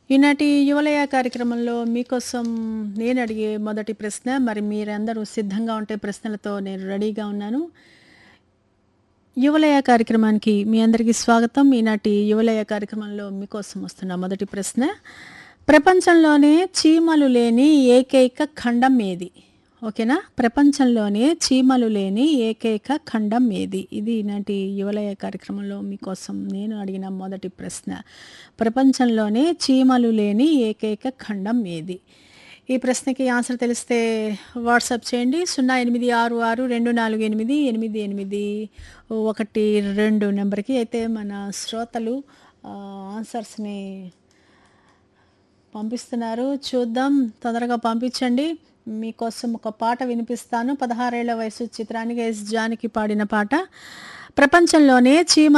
ఈనాటి యువలయ కార్యక్రమంలో మీకోసం నేను అడిగే మొదటి ప్రశ్న మరి మీరందరూ సిద్ధంగా ఉంటే ప్రశ్నలతో నేను రెడీగా ఉన్నాను యువలయ కార్యక్రమానికి మీ అందరికీ స్వాగతం ఈనాటి యువలయ కార్యక్రమంలో మీకోసం వస్తున్న మొదటి ప్రశ్న ప్రపంచంలోనే చీమలు లేని ఏకైక ఖండం ఏది ఓకేనా ప్రపంచంలోనే చీమలు లేని ఏకైక ఖండం ఏది ఇది ఈనాటి యువలయ కార్యక్రమంలో మీకోసం నేను అడిగిన మొదటి ప్రశ్న ప్రపంచంలోనే చీమలు లేని ఏకైక ఖండం ఏది ఈ ప్రశ్నకి ఆన్సర్ తెలిస్తే వాట్సాప్ చేయండి సున్నా ఎనిమిది ఆరు ఆరు రెండు నాలుగు ఎనిమిది ఎనిమిది ఎనిమిది ఒకటి రెండు నెంబర్కి అయితే మన శ్రోతలు ఆ, ఆన్సర్స్ని పంపిస్తున్నారు చూద్దాం తొందరగా పంపించండి మీకోసం ఒక పాట వినిపిస్తాను పదహారేళ్ల వయసు చిత్రానికి ఎస్ జానికి పాడిన పాట ప్రపంచంలోనే చీమ